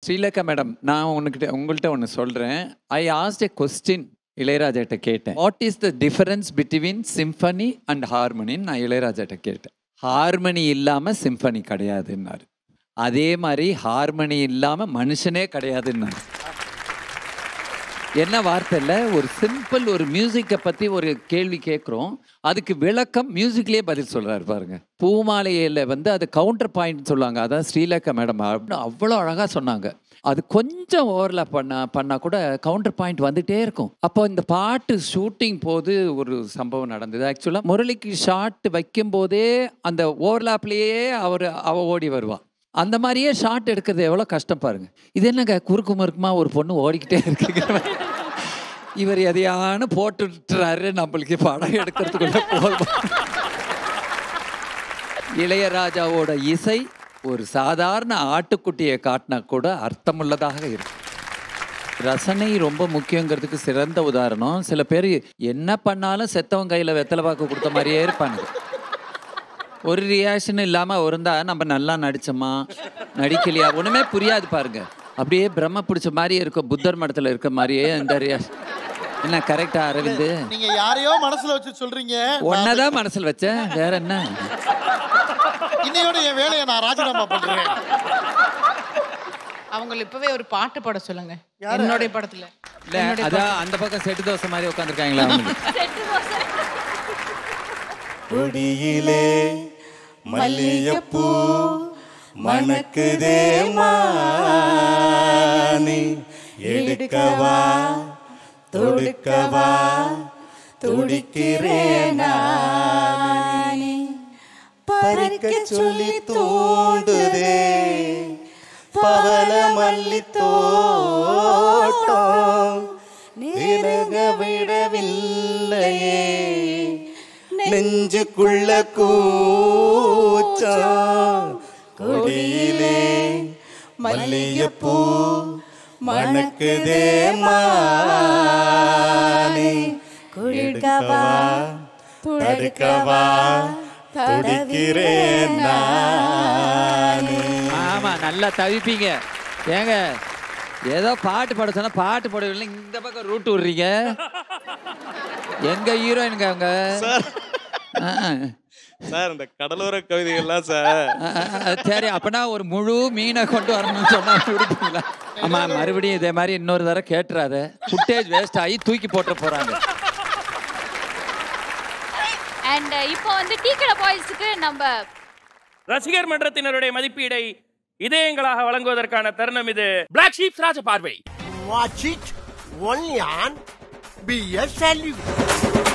Srilekha madam நான் உனக்கிட்ட உங்கள்கிட்ட ஒன்று சொல்கிறேன் ஐ ஆஸ்ட் எ கொஸ்டின் இளையராஜாட்ட கேட்டேன் what is the difference between symphony and ஹார்மனின்னு நான் இளையராஜாட்ட கேட்டேன் ஹார்மனி இல்லாமல் சிம்பனி கிடையாதுன்னாரு அதே மாதிரி ஹார்மனி இல்லாமல் மனுஷனே கிடையாதுன்னாரு என்ன வார்த்தை இல்லை ஒரு சிம்பிள் ஒரு மியூசிக்கை பற்றி ஒரு கேள்வி கேட்குறோம் அதுக்கு விளக்கம் மியூசிக்லேயே பதில் சொல்கிறாரு பாருங்க பூமாலையில் வந்து அது கவுண்டர் பாயிண்ட் சொல்லுவாங்க அதான் ஸ்ரீலேகா மேடம் அவ்வளோ அழகாக சொன்னாங்க அது கொஞ்சம் ஓவர்லாப் பண்ண பண்ணால் கூட கவுண்டர் பாயிண்ட் வந்துகிட்டே இருக்கும் அப்போ இந்த பாட்டு ஷூட்டிங் போது ஒரு சம்பவம் நடந்தது ஆக்சுவலாக முரளிக்கு ஷாட் வைக்கும்போதே அந்த ஓவர்லாப்லேயே அவர் அவ ஓடி வருவா அந்த மாதிரியே ஷாட் எடுக்கிறது எவ்வளோ கஷ்டம் பாருங்க இது என்னங்க குறுக்கு மறுக்குமா ஒரு பொண்ணு ஓடிக்கிட்டே இருக்குங்க இவர் எதையானு போட்டுட்டுறாரு நம்மளுக்கு படம் எடுக்கிறதுக்குள்ள போதும் இளையராஜாவோட இசை ஒரு சாதாரண ஆட்டுக்குட்டியை காட்டினா கூட அர்த்தமுள்ளதாக இருக்கும் ரசனை ரொம்ப முக்கியங்கிறதுக்கு சிறந்த உதாரணம் சில பேர் என்ன பண்ணாலும் செத்தவன் கையில் வெத்தலை பாக்கு கொடுத்த மாதிரியே இருப்பாங்க ஒரு ரியாக்ஷன் இல்லாமல் இருந்தா நம்ம நல்லா நடிச்சோமா நடிக்கலையா ஒன்றுமே புரியாது பாருங்க அப்படியே பிரம்ம பிடிச்ச மாதிரியே இருக்கும் புத்தர் மடத்தில் இருக்க மாதிரியே இந்த ரியாக்ஷன் என்ன கரெக்டா அரவிந்த் நீங்க யாரையோ மனசுல வச்சு சொல்றீங்க ஒன்னதான் மனசில் வச்சேன் வேற என்ன இன்னையோட என் வேலையை நான் ராஜினாமா பண்றேன் அவங்கள இப்பவே ஒரு பாட்டு பாட சொல்லுங்க என்னுடைய படத்துல இல்ல அதான் அந்த பக்கம் செட்டு தோசை மாதிரி உட்காந்துருக்காங்களா கொடியிலே மல்லிகைப்பூ மணக்குதே மானி எடுக்கவா தொடுக்கவா துடிக்கிறேன் நானே பறிக்க சொல்லி தோண்டுதே பவள மல்லி தோட்டம் நிறக விடவில்லையே நெஞ்சுக்குள்ள கூச்சம் கொடியிலே மல்லிகைப்பூ மணக்குதே மானே எடுக்கவா தடுக்கவா துடிக்கிறேன் நானே ஆமா நல்லா தவிப்பீங்க ஏங்க ஏதோ பாட்டு பாட சொன்னா பாட்டு பாடவில்லை இந்த பக்கம் ரூட் விடுறீங்க எங்க ஹீரோயினுங்க அவங்க ஆ, ஆ. சார் இந்த கடலோர கவிதைகள்லாம் சார் ஆ, ஆ, ஆ, சரி அப்பனா ஒரு முழு மீனை கொண்டு வரணும்னு சொன்னா விடுப்பீங்களா ஆமா மறுபடியும் இதே மாதிரி இன்னொரு தடவை கேட்டுறாத ஃபுட்டேஜ் வேஸ்ட் ஆகி தூக்கி போட்டு போறாங்க அண்ட் இப்போ வந்து டீ கடை பாய்ஸுக்கு நம்ம ரசிகர் மன்றத்தினருடைய மதிப்பீடை இதயங்களாக வழங்குவதற்கான தருணம் இது பிளாக் ஷீப்ஸ் ராஜ பார்வை Watch it only on BSLU.